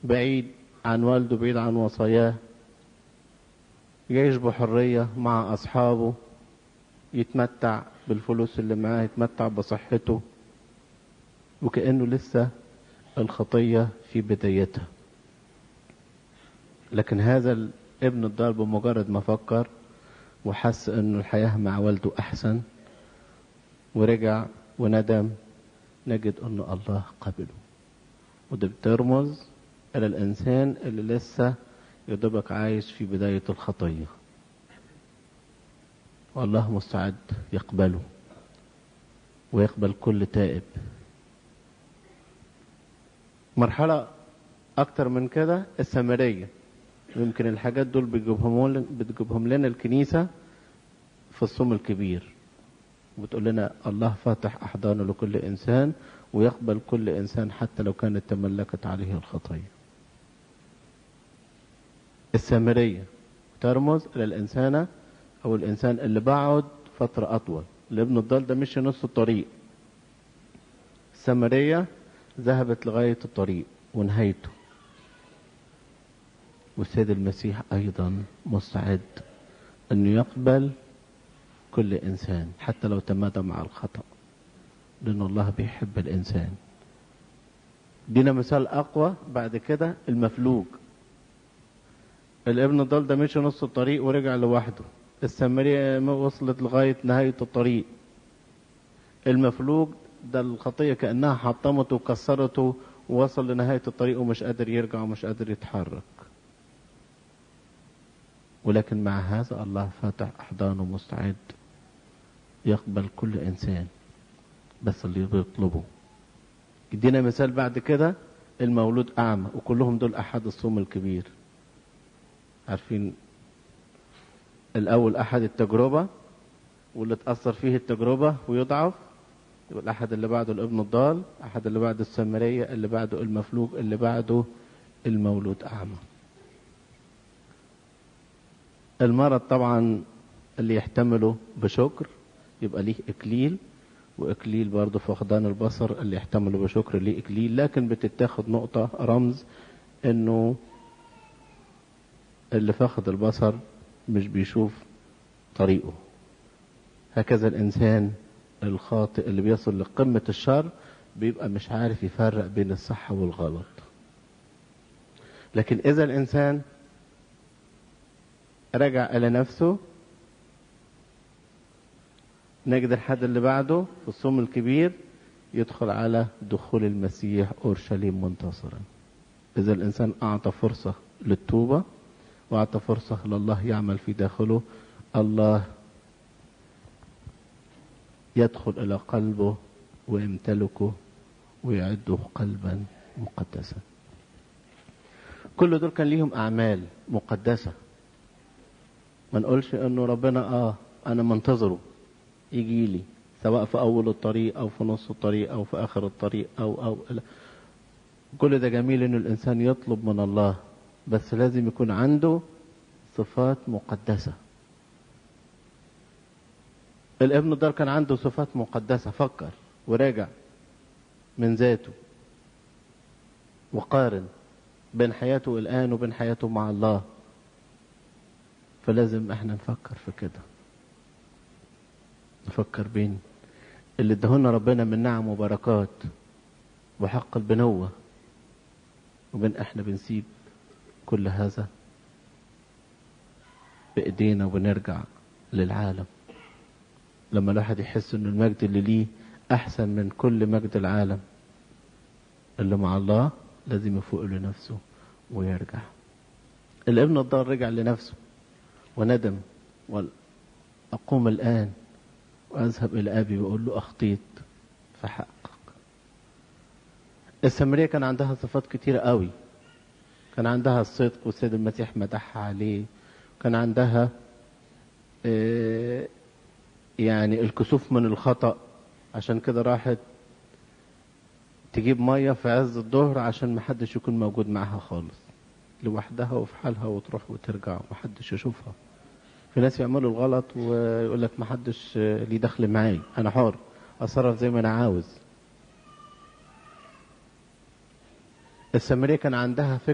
بعيد عن والده بعيد عن وصاياه يعيش بحرية مع أصحابه يتمتع بالفلوس اللي معاه يتمتع بصحته وكأنه لسه الخطية في بدايتها لكن هذا الابن الضال بمجرد ما فكر وحس انه الحياة مع والده احسن ورجع وندم نجد انه الله قبله وده بترمز الى الانسان اللي لسه يدوبك عايش في بداية الخطية والله مستعد يقبله ويقبل كل تائب مرحلة أكتر من كده السامرية يمكن الحاجات دول بتجيبهم لنا بتجيبهم لنا الكنيسة في الصوم الكبير وبتقول لنا الله فاتح أحضانه لكل إنسان ويقبل كل إنسان حتى لو كانت تملكت عليه الخطية السامرية ترمز إلى الإنسانة أو الإنسان اللي بعد فترة أطول الابن الضال ده مشي نص الطريق السامرية ذهبت لغاية الطريق ونهايته والسيد المسيح أيضا مستعد أنه يقبل كل إنسان حتى لو تمادى مع الخطأ لأن الله بيحب الإنسان دينا مثال أقوى بعد كده المفلوج الابن الضال ده مشي نص الطريق ورجع لوحده السامرية وصلت لغاية نهاية الطريق المفلوج ده الخطية كأنها حطمته وكسرته ووصل لنهاية الطريق ومش قادر يرجع ومش قادر يتحرك ولكن مع هذا الله فاتح أحضانه مستعد يقبل كل إنسان بس اللي بيطلبه يدينا مثال بعد كده المولود أعمى وكلهم دول أحد الصوم الكبير عارفين الأول أحد التجربة واللي تأثر فيه التجربة ويضعف يبقى الأحد اللي بعده الابن الضال أحد اللي بعده السامرية اللي بعده المفلوج اللي بعده المولود أعمى المرض طبعا اللي يحتمله بشكر يبقى ليه إكليل وإكليل برضه فقدان البصر اللي يحتمله بشكر ليه إكليل لكن بتتاخد نقطة رمز إنه اللي فقد البصر مش بيشوف طريقه هكذا الإنسان الخاطئ اللي بيصل لقمة الشر بيبقى مش عارف يفرق بين الصح والغلط لكن إذا الإنسان رجع إلى نفسه نجد الحد اللي بعده في الصوم الكبير يدخل على دخول المسيح أورشليم منتصرا إذا الإنسان أعطى فرصة للتوبة وأعطى فرصة لله يعمل في داخله الله يدخل إلى قلبه ويمتلكه ويعده قلبا مقدسا كل دول كان ليهم أعمال مقدسة ما نقولش انه ربنا اه انا منتظره يجي لي سواء في اول الطريق او في نص الطريق او في اخر الطريق او او لا. كل ده جميل ان الانسان يطلب من الله بس لازم يكون عنده صفات مقدسة الابن الدار كان عنده صفات مقدسة فكر وراجع من ذاته وقارن بين حياته الآن وبين حياته مع الله فلازم احنا نفكر في كده نفكر بين اللي ادهولنا ربنا من نعم وبركات وحق البنوة وبين احنا بنسيب كل هذا بايدينا ونرجع للعالم لما الواحد يحس ان المجد اللي ليه احسن من كل مجد العالم اللي مع الله لازم يفوق لنفسه ويرجع الابن الضال رجع لنفسه وندم وأقوم الآن وأذهب إلى أبي وأقول له أخطيت في حقك السامرية كان عندها صفات كتيرة قوي كان عندها الصدق والسيد المسيح مدحها عليه كان عندها يعني الكسوف من الخطأ عشان كده راحت تجيب مية في عز الظهر عشان محدش يكون موجود معاها خالص لوحدها وفي حالها وتروح وترجع ومحدش يشوفها في ناس يعملوا الغلط ويقول لك محدش ليه دخل معايا انا حر اتصرف زي ما انا عاوز السامريه كان عندها فكره